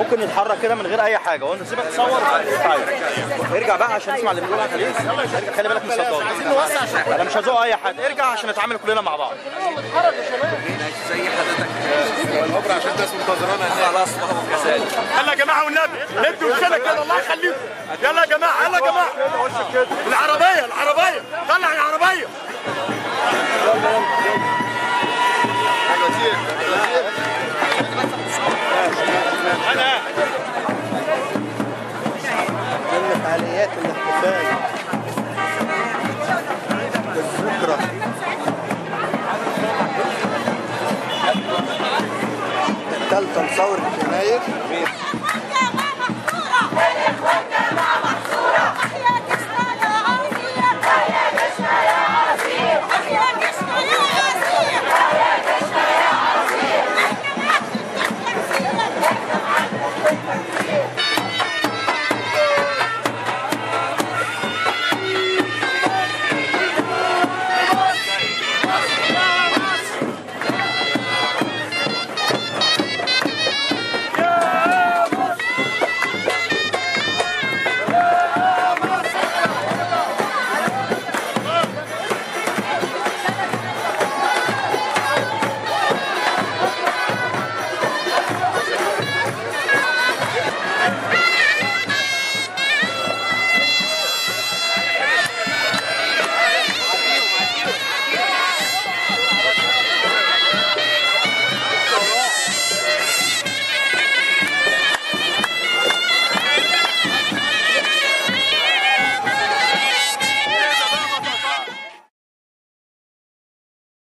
ممكن نتحرك كده من غير اي حاجه وانت سيبك تصور طيب ارجع بقى عشان نسمع اللي بيقولوا خليك ارجع خلي بالك من الصداع انا مش هزوق اي حد ارجع عشان نتعامل كلنا مع بعض زي حضرتك الخبر عشان الناس منتظرانا خلاص ما هو كذلك يلا يا جماعه والنبي ادوا وشنا كده الله يخليكم يلا يا جماعه يلا يا جماعه العربيه العربيه طلع العربيه ضمن فعاليات الاحتفال بالذكرى الثالثة لثورة يناير